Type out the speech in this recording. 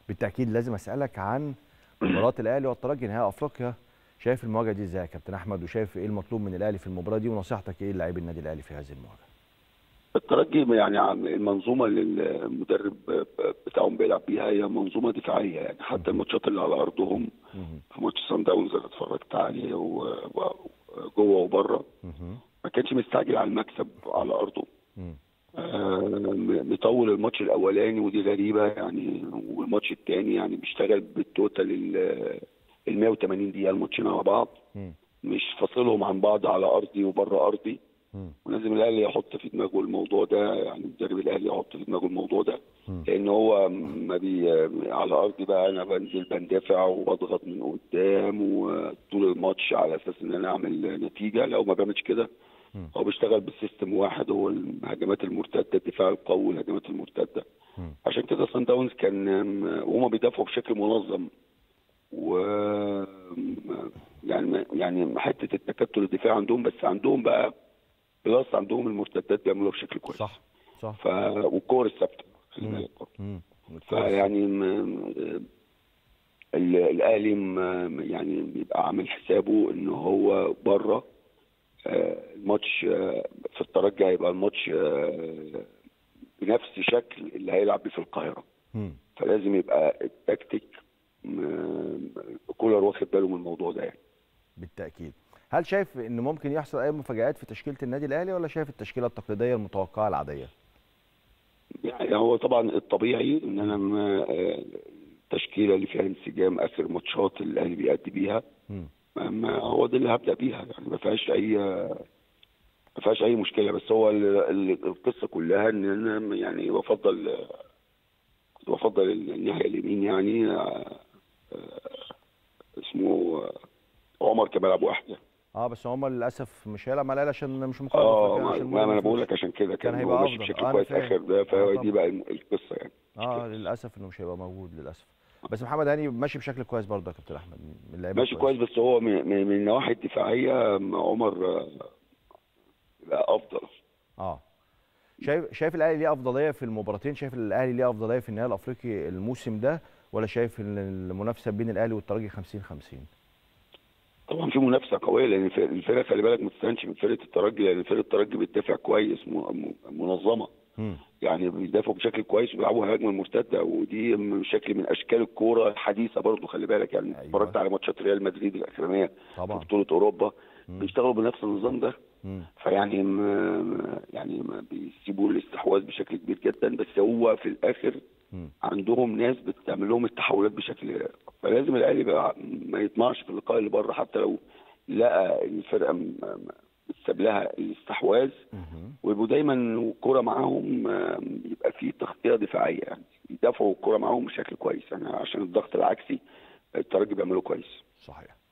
بالتاكيد لازم اسالك عن مباراه الاهلي والترجي نهائي افريقيا شايف المواجهه دي ازاي يا كابتن احمد وشايف ايه المطلوب من الاهلي في المباراه دي ونصيحتك ايه للاعبي النادي الاهلي في هذه المواجهه الترجي يعني عم- المنظومه اللي المدرب بتاعهم بيلعب بيها هي منظومه دفاعيه يعني حتى الماتشات اللي على ارضهم مهم. في ماتش سان داونز اللي اتفرجت عليه و- و- وجوه وبره مهم. ما كانش مستعجل على المكسب على ارضه مم. آه، م- مطول الماتش الاولاني ودي غريبه يعني والماتش الثاني يعني بيشتغل بالتوتال ال ال 180 دقيقه الماتشين على بعض مم. مش فاصلهم عن بعض على ارضي وبره ارضي مم. ولازم الاهلي يحط في دماغه الموضوع ده يعني مدرب الاهلي يحط في دماغه الموضوع ده مم. لان هو ما بي على ارضي بقى انا بنزل بندافع وبضغط من قدام وطول الماتش على اساس ان انا اعمل نتيجه لو ما بعملش كده مم. هو بيشتغل بسيستم واحد هو الهجمات المرتده الدفاع القوي والهجمات المرتده مم. عشان كده سان داونز كان وهما بيدافعوا بشكل منظم و يعني يعني حته التكتل الدفاعي عندهم بس عندهم بقى بلس عندهم المرتدات بيعملوها بشكل كويس صح صح ف والكور الثابته خلي مم. بالك برضه. مم. فيعني م- ال- الاهلي م- يعني بيبقى عامل حسابه ان هو بره آه، الماتش آه، في الترجي هيبقى الماتش آه، بنفس شكل اللي هيلعب بيه في القاهره مم. فلازم يبقى التكتيك م- كولر واخد باله من الموضوع ده يعني بالتاكيد هل شايف ان ممكن يحصل اي مفاجآت في تشكيله النادي الاهلي ولا شايف التشكيله التقليديه المتوقعه العاديه يعني هو طبعا الطبيعي ان انا ما- آه، التشكيله اللي فيها انسجام اخر ماتشات اللي الاهلي بيأدي بيها مم. ما- ما هو ده اللي هبدا بيها يعني ما فيهاش اي ما فيهاش اي مشكله بس هو ال- ال- القصه كلها ان انا يعني بفضل كنت بفضل الناحيه اليمين يعني آه، آه، اسمه آه، عمر كمال ابو احمد اه بس هم للاسف مش هيلعب مع الاهلي عشان مش مقاعد اه أفريقيا، ما عشان ما انا مهم بقول فلوس. لك عشان كده كان كان هيبقى هو ماشي أفضل. بشكل آه، أنا كويس فاهم. اخر ده آه، فدي طبعا. بقى القصه يعني اه للاسف انه مش هيبقى موجود للاسف بس محمد هاني ماشي بشكل كويس برضه يا كابتن احمد من اللعيبه ماشي الكويسة. كويس بس هو من, من من النواحي الدفاعيه عمر آه، بقى افضل اه شايف شايف الاهلي ليه افضليه في المباراتين شايف الاهلي ليه افضليه في النهائي الافريقي الموسم ده ولا شايف ان المنافسه بين الاهلي والترجي 50 50 طبعا في منافسه قويه لان الفرق- الفرقه خلي بالك ما تستهانش من فرقه الترجي لان فرقه الترجي بتدافع كويس م- م- منظمه امم يعني بيدافعوا بشكل كويس وبيلعبوا هجمه المرتده ودي م- شكل من اشكال الكوره الحديثه برضو خلي بالك يعني أيوة. اتفرجت على ماتشات ريال مدريد الاخرانيه في طبعا بطوله اوروبا مم. بيشتغلوا بنفس النظام ده مم. فيعني م- يعني ما بيسيبوا الاستحواذ بشكل كبير جدا بس هو في الاخر مم. عندهم ناس بتعمل لهم التحولات بشكل فلازم الاهلي بقى ما يطمعش في اللقاء اللي بره حتى لو لقى الفرقه م- م- بتساب لها الاستحواذ مهم. ويبقوا دايما الكوره معاهم آم، يبقى في تغطيه دفاعيه يعني يدافعوا الكوره معاهم بشكل كويس يعني عشان الضغط العكسي الترجي بيعملوه كويس صحيح